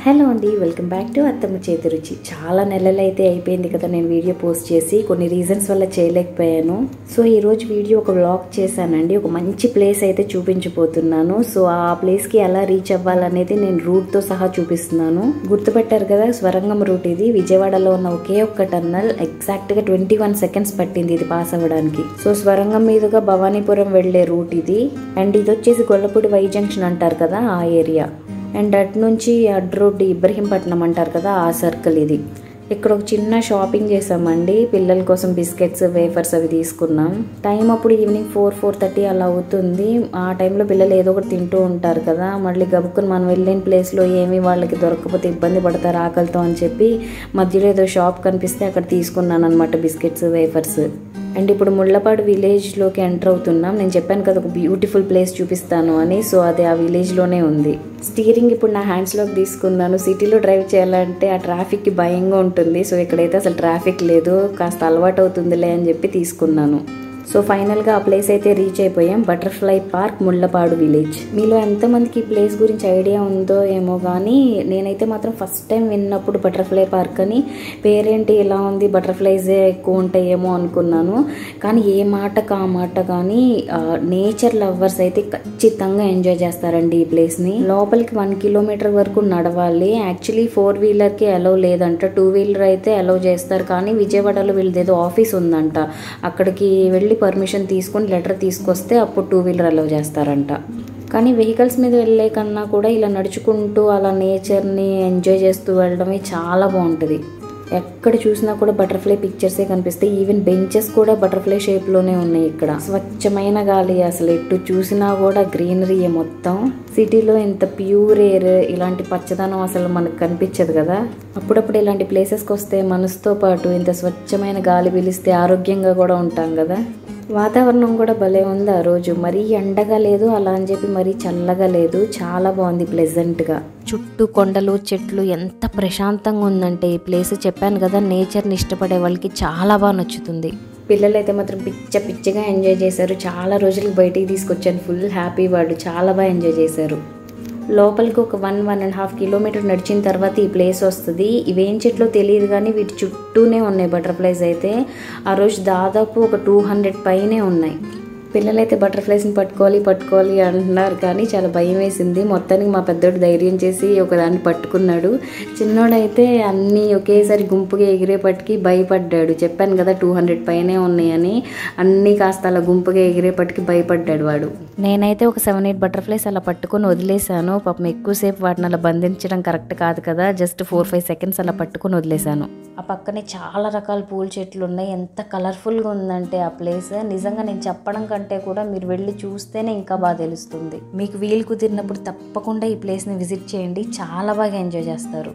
hello అండి welcome back to అత్తమ్మ చేతి రుచి చాలా నెలలు అయితే అయిపోయింది కదా నేను వీడియో పోస్ట్ చేసి కొన్ని రీజన్స్ వల్ల చేయలేకపోయాను సో ఈరోజు వీడియో ఒక వ్లాగ్ చేశానండి ఒక మంచి ప్లేస్ అయితే చూపించబోతున్నాను సో ఆ ప్లేస్కి ఎలా రీచ్ అవ్వాలనేది నేను రూట్తో సహా చూపిస్తున్నాను గుర్తుపెట్టారు కదా స్వరంగం రూట్ ఇది విజయవాడలో ఉన్న ఒకే ఒక్క టన్నల్ ఎగ్జాక్ట్గా ట్వంటీ వన్ సెకండ్స్ పట్టింది ఇది పాస్ అవ్వడానికి సో స్వరంగం మీదుగా భవానీపురం వెళ్లే రూట్ ఇది అండ్ ఇది వచ్చేసి గొల్లపూడి వై జంక్షన్ అంటారు కదా ఆ ఏరియా అండ్ అటు నుంచి అడ్ రోడ్ ఇబ్రహీంపట్నం అంటారు కదా ఆ సర్కిల్ ఇది ఇక్కడ ఒక చిన్న షాపింగ్ చేసామండి పిల్లల కోసం బిస్కెట్స్ వేఫర్స్ అవి తీసుకున్నాం టైం అప్పుడు ఈవినింగ్ ఫోర్ ఫోర్ థర్టీ అలా అవుతుంది ఆ టైంలో పిల్లలు ఏదో ఒకటి తింటూ ఉంటారు కదా మళ్ళీ గబుక్కుని మనం వెళ్ళిన ప్లేస్లో ఏమి వాళ్ళకి దొరకకపోతే ఇబ్బంది పడతారు ఆకలితో అని చెప్పి మధ్యలో ఏదో షాప్ కనిపిస్తే అక్కడ తీసుకున్నాను అనమాట బిస్కెట్స్ వేఫర్స్ అండ్ ఇప్పుడు ముళ్ళపాడు విలేజ్లోకి ఎంటర్ అవుతున్నాం నేను చెప్పాను కదా ఒక బ్యూటిఫుల్ ప్లేస్ చూపిస్తాను అని సో అది ఆ విలేజ్లోనే ఉంది స్టీరింగ్ ఇప్పుడు నా హ్యాండ్స్లోకి తీసుకున్నాను సిటీలో డ్రైవ్ చేయాలంటే ఆ ట్రాఫిక్కి భయంగా ఉంటుంది సో ఇక్కడైతే అసలు ట్రాఫిక్ లేదు కాస్త అలవాటు అవుతుందిలే అని చెప్పి తీసుకున్నాను సో ఫైనల్గా ఆ ప్లేస్ అయితే రీచ్ అయిపోయాం బటర్ఫ్లై పార్క్ ముళ్ళపాడు విలేజ్ మీలో ఎంతమందికి ఈ ప్లేస్ గురించి ఐడియా ఉందో ఏమో కానీ నేనైతే మాత్రం ఫస్ట్ టైం విన్నప్పుడు బటర్ఫ్లై పార్క్ అని పేరేంటి ఇలా ఉంది బటర్ఫ్లైజే ఎక్కువ ఉంటాయేమో అనుకున్నాను కానీ ఏ మాటకు ఆ మాట కానీ నేచర్ లవర్స్ అయితే ఖచ్చితంగా ఎంజాయ్ చేస్తారండి ఈ ప్లేస్ని లోపలికి వన్ కిలోమీటర్ వరకు నడవాలి యాక్చువల్లీ ఫోర్ వీలర్కి అలౌ లేదంట టూ వీలర్ అయితే అలౌ చేస్తారు కానీ విజయవాడలో వీళ్ళది ఏదో ఆఫీస్ ఉందంట అక్కడికి వెళ్ళి పర్మిషన్ తీసుకొని లెటర్ తీసుకొస్తే అప్పుడు టూ వీలర్ అలౌ చేస్తారంట కానీ వెహికల్స్ మీద వెళ్ళే కన్నా కూడా ఇలా నడుచుకుంటూ అలా నేచర్ని ఎంజాయ్ చేస్తూ వెళ్ళడమే చాలా బాగుంటుంది ఎక్కడ చూసినా కూడా బటర్ఫ్లై పిక్చర్సే కనిపిస్తాయి ఈవెన్ బెంచెస్ కూడా బటర్ఫ్లై షేప్లోనే ఉన్నాయి ఇక్కడ స్వచ్ఛమైన గాలి అసలు ఎటు చూసినా కూడా గ్రీనరీ మొత్తం సిటీలో ఇంత ప్యూర్ ఎయిర్ ఇలాంటి పచ్చదనం అసలు మనకు కనిపించదు కదా అప్పుడప్పుడు ఇలాంటి ప్లేసెస్కి వస్తే మనసుతో పాటు ఇంత స్వచ్ఛమైన గాలి పీలిస్తే ఆరోగ్యంగా కూడా ఉంటాం కదా వాతావరణం కూడా భలే ఉంది ఆ రోజు మరీ ఎండగా లేదు అలా అని చెప్పి మరీ చల్లగా లేదు చాలా బాగుంది ప్లెజెంట్గా చుట్టూ కొండలు చెట్లు ఎంత ప్రశాంతంగా ఉందంటే ఈ ప్లేస్ చెప్పాను కదా నేచర్ని ఇష్టపడే వాళ్ళకి చాలా బాగా నచ్చుతుంది పిల్లలు అయితే మాత్రం పిచ్చ పిచ్చగా ఎంజాయ్ చేశారు చాలా రోజులకు బయటికి తీసుకొచ్చాను ఫుల్ హ్యాపీ వాళ్ళు చాలా బాగా ఎంజాయ్ చేశారు లోపలికి ఒక one one and half kilometre నడిచిన తర్వాత ఈ ప్లేస్ వస్తుంది ఇవేం చెట్లో తెలియదు కానీ వీటి చుట్టూనే ఉన్నాయి బటర్ఫ్లైస్ అయితే ఆ రోజు దాదాపు ఒక టూ హండ్రెడ్ పైనే ఉన్నాయి పిల్లలైతే బటర్ఫ్లైస్ని పట్టుకోవాలి పట్టుకోవాలి అంటున్నారు కానీ చాలా భయం వేసింది మొత్తానికి మా పెద్దోడు ధైర్యం చేసి ఒకదాన్ని పట్టుకున్నాడు చిన్నోడైతే అన్నీ ఒకేసారి గుంపుగా ఎగిరేపటికి భయపడ్డాడు చెప్పాను కదా టూ హండ్రెడ్ పైనే ఉన్నాయని అన్నీ కాస్త అలా గుంపుగా ఎగిరేపటికి భయపడ్డాడు వాడు నేనైతే ఒక సెవెన్ ఎయిట్ బటర్ఫ్లైస్ అలా పట్టుకొని వదిలేశాను పాపం ఎక్కువసేపు వాటిని అలా బంధించడం కరెక్ట్ కాదు కదా జస్ట్ ఫోర్ ఫైవ్ సెకండ్స్ అలా పట్టుకొని వదిలేశాను ఆ పక్కనే చాలా రకాల పూల చెట్లు ఉన్నాయి ఎంత కలర్ఫుల్గా ఉందంటే ఆ ప్లేస్ నిజంగా నేను చెప్పడం కంటే కూడా మీరు వెళ్ళి చూస్తేనే ఇంకా బాగా తెలుస్తుంది మీకు వీలు కుదిరినప్పుడు తప్పకుండా ఈ ప్లేస్ని విజిట్ చేయండి చాలా బాగా ఎంజాయ్ చేస్తారు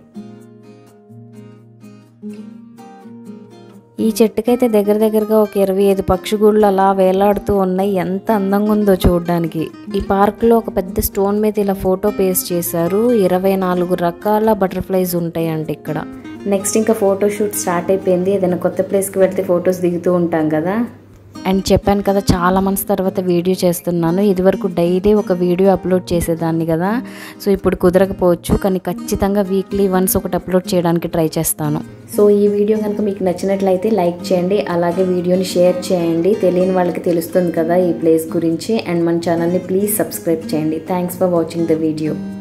ఈ చెట్టుకైతే దగ్గర దగ్గరగా ఒక ఇరవై ఐదు పక్షిగూళ్ళు అలా వేలాడుతూ ఉన్నాయి ఎంత అందంగా ఉందో చూడడానికి ఈ పార్క్లో ఒక పెద్ద స్టోన్ మీద ఇలా ఫోటో పేస్ట్ చేశారు ఇరవై నాలుగు రకాల బటర్ఫ్లైస్ ఉంటాయంట ఇక్కడ నెక్స్ట్ ఇంకా ఫోటో షూట్ స్టార్ట్ అయిపోయింది ఏదైనా కొత్త ప్లేస్కి వెళ్తే ఫొటోస్ దిగుతూ ఉంటాం కదా అండ్ చెప్పాను కదా చాలా మంత్స్ తర్వాత వీడియో చేస్తున్నాను ఇదివరకు డైలీ ఒక వీడియో అప్లోడ్ చేసేదాన్ని కదా సో ఇప్పుడు కుదరకపోవచ్చు కానీ ఖచ్చితంగా వీక్లీ వన్స్ ఒకటి అప్లోడ్ చేయడానికి ట్రై చేస్తాను సో ఈ వీడియో కనుక మీకు నచ్చినట్లయితే లైక్ చేయండి అలాగే వీడియోని షేర్ చేయండి తెలియని వాళ్ళకి తెలుస్తుంది కదా ఈ ప్లేస్ గురించి అండ్ మన ఛానల్ని ప్లీజ్ సబ్స్క్రైబ్ చేయండి thanks for watching the video